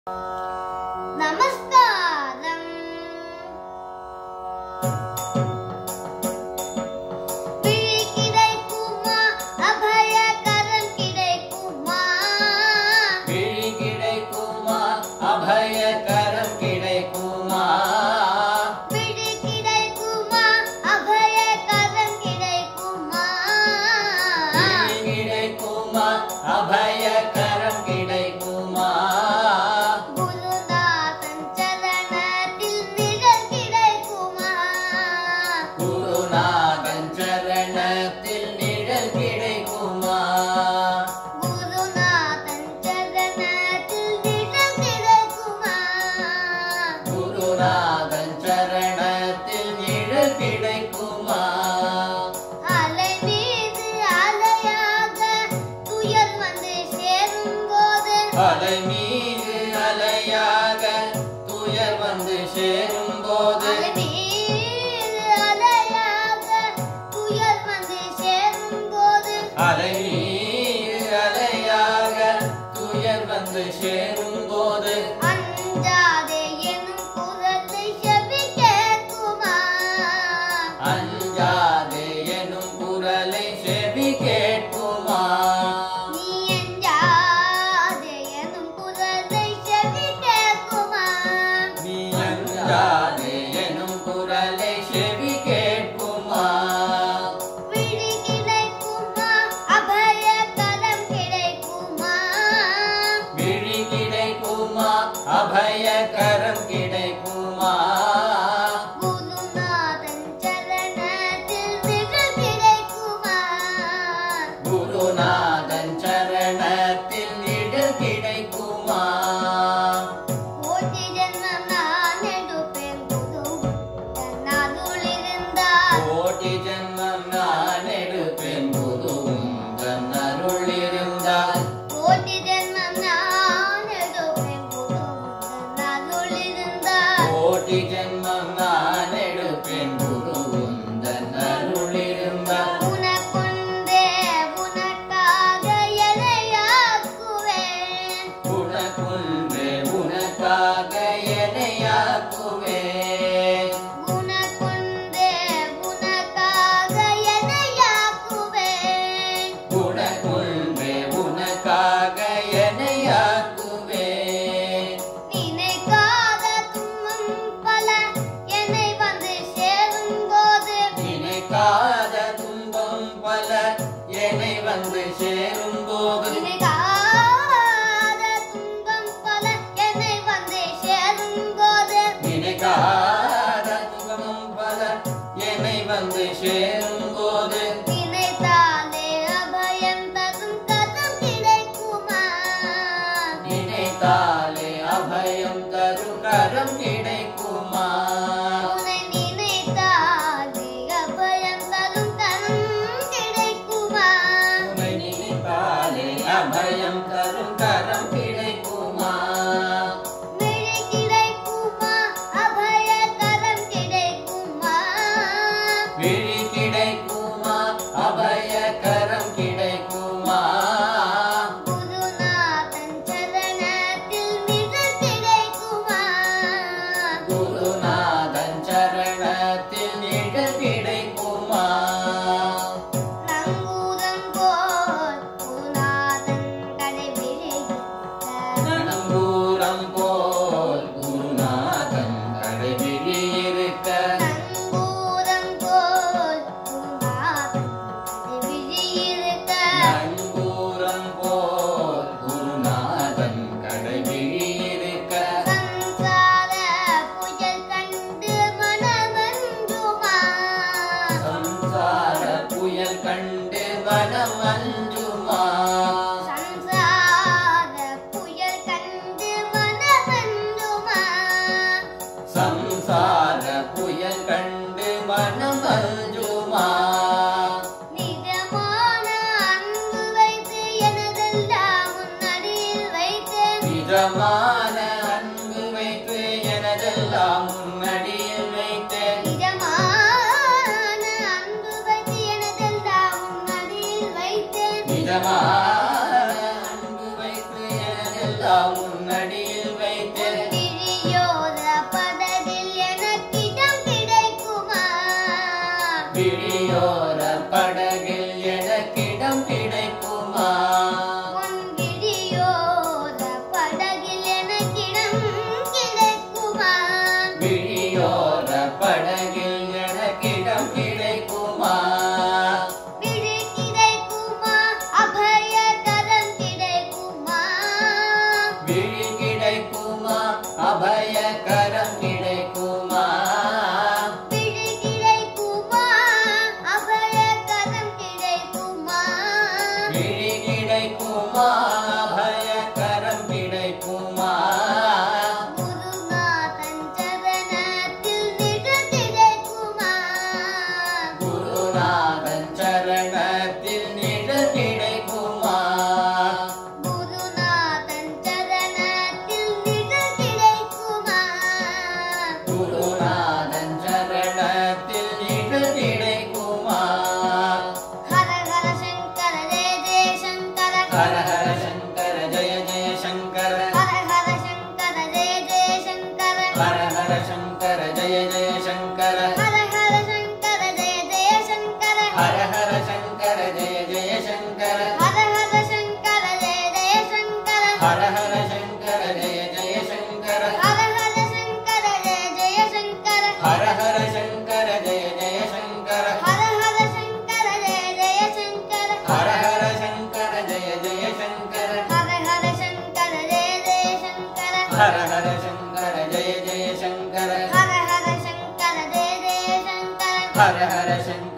நமஸ்காரம் விழி கிடைக்குமா அபயகரம் கிடைக்குமா விழி கிடைக்குமா அபயகரம் கிடைக்குமா விழி கிடைக்குமா அபயகரம் கிடைக்குமா விழி கிடைக்குமா அபயகரம் கிடைக்குமா குருநாதன் சரணத்தில் நிழல் கிடைக்குமா குருநாதன் சரணத்தில் நிழல் கிடைக்குமா குருநாதன் சரணத்தில் நிழல் கிடைக்குமா குருநாதன் சரணத்தில் நிழல் கிடைக்குமா அலை மீது அலையாக துயர் வந்து சேரும்போது அலை மீது அலையாக துயர் வந்து சேரும் போது அலை மீது அலையாக துயர் வந்து சேரும்போது அலை மீது அலையாக துயர் வந்து சேரும் போது அஞ்சாதே எனும் குரலை செவி கேட்குமா அஞ்சாதே எனும் குரலை செவி கேட்குமா நீ அஞ்சாதே எனும் குரலை செவி கேட்குமா நீ அஞ்சாதே எனும் குரலை செவி கேட்குமா விழி கிடைக்குமா அபயகரம் கிடைக்குமா விழி கிடைக்குமா அபயகரம் கிடைக்குமா குருநாதன் சரணத்தில் நிழல் கிடைக்குமா குருநாதன் சரணத்தில் நிழல் கிடைக்குமா கோடி ஜென்மம் நான் எடுப்பேன் குரு தன்னாதுள் இருந்தால் கோடி ஜென்மம் நான் எடுப்பேன் குருவும் தன் அருள் இருந்தால் கோடி ஜென்மம் நான் எடுப்பேன் குரு தன்னாதுள் இருந்தால் கோடி ஜென்மம் நான் எடுப்பேன் குருவும் தன் அருள் இருந்தால் உனக்குண்டே உனக்காக எனையாக்குவேன் உனக்குன்றே உனக்காக எனையாக்குவேன் உனக்குண்டே உனக்காக எனையாக்குவேன் உனக்குன்றே உனக்காக எனையாக்குவேன் நினைக்காத துன்பம் பல என்னை வந்து சேரும்போது நினைக்காத துன்பம் பல என்னை வந்து சேரும் போது நினைக்காத துன்பம் பல என்னை வந்து சேரும்போது நினைக்காத துன்பம் பல என்னை வந்து சேரும் போது நினைத்தாலே அபயம் தரும் கதம் கிடைக்குமா நினைத்தாலே அபயம் தரும் கரம் கிடைக்குமா உன்னை நினைத்தாலே அபயம் தரும் கரம் கிடைக்குமா உன்னை நினைத்தாலே அபயம் தரும் கரம் கிடைக்குமா விழி கிடைக்குமா அபய கரம் கிடைக்குமா விழி கிடைக்குமா அபய கரம் கிடைக்குமா குருநாதன் சரணத்தில் நிழல் கிடைக்குமா குருநாதன் சரணத்தில் நிழல் கிடைக்குமா நங்கூரம் போல் குருநாதன் கடைபிடித்த நங்கூரம் போல் குருநாதன் கடைவிழி இருக்க நங்கூரம் போல் குருநாதன் கடைபிடித்த நங்கூரம் போல் குருநாதன் கடைவிழி இருக்க சம்சார புயல் கண்டு மனமஞ்சுமா சம்சார புயல் கண்டு மனம் அஞ்சுமா சம்சார புயல் கண்டு மனமஞ்சுமா சம்சார புயல் கண்டு மனம் அஞ்சுமா நிஜமான அன்பு வைத்து எனதெல்லாம் முன்னடியில் வைத்தேன் நிஜமான அன்பு வைத்து எனதெல்லாம் முன்னடியில் வைத்தேன் நிஜமான அன்பு வைத்து எனதெல்லாம் முன்னடியில் வைத்தேன் நிஜமான அன்பு வைத்து எனதெல்லாம் முன்னடியில் விழியோர படகில் எனக்கிடம் கிடைக்குமா விழியோர படகில் எனக்கிடம் கிடைக்குமா உன் விழியோர படகில் எனக்கிடம் கிடைக்குமா விழியோர படகில் எனக்கிடம் கிடைக்குமா விழி கிடைக்குமா அபயகரம் கிடைக்குமா விழி கிடைக்குமா அபயகரம் கிடைக்குமா விழி கிடைக்குமா அபயகரம் கிடைக்குமா விழி கிடைக்குமா அபயகரம் கிடைக்குமா குருநாதன் சரணத்தில் நிழல் கிடைக்குமா குருநாதன் சரணத்தில் நிழல் கிடைக்குமா குருநாதன் சரணத்தில் நிழல் கிடைக்குமா குருநாதன் சரணத்தில் நிழல் கிடைக்குமா ஹர ஹர சங்கர ஜெய ஜெய சங்கர ஹர ஹர சங்கர ஜெய ஜெய சங்கர ஹர ஹர சங்கர ஜெய ஜெய சங்கர ஹர ஹர சங்கர ஜெய ஜெய சங்கர ஹர ஹர சங்கர ஜெய ஜெய சங்கர ஹர ஹர சங்கர ஜெய ஜெய சங்கர ஹர ஹர சங்கர ஜெய ஜெய சங்கர ஹர ஹர சங்கர ஜெய ஜெய சங்கர ஹர ஹர சங்கர ஜெய ஜெய சங்கர ஹர ஹர சங்கர ஜெய ஜெய சங்கர ஹர ஹர சங்கர ஜெய ஜெய சங்கர ஹர ஹர சங்கர ஜெய ஜெய சங்கர ஹர ஹர சங்கர ஜெய ஜெய சங்கர ஹர ஹர சங்கர ஜெய ஜெய சங்கர ஹர ஹர சங்கர ஜெய ஜெய சங்கர ஹர ஹர சங்கர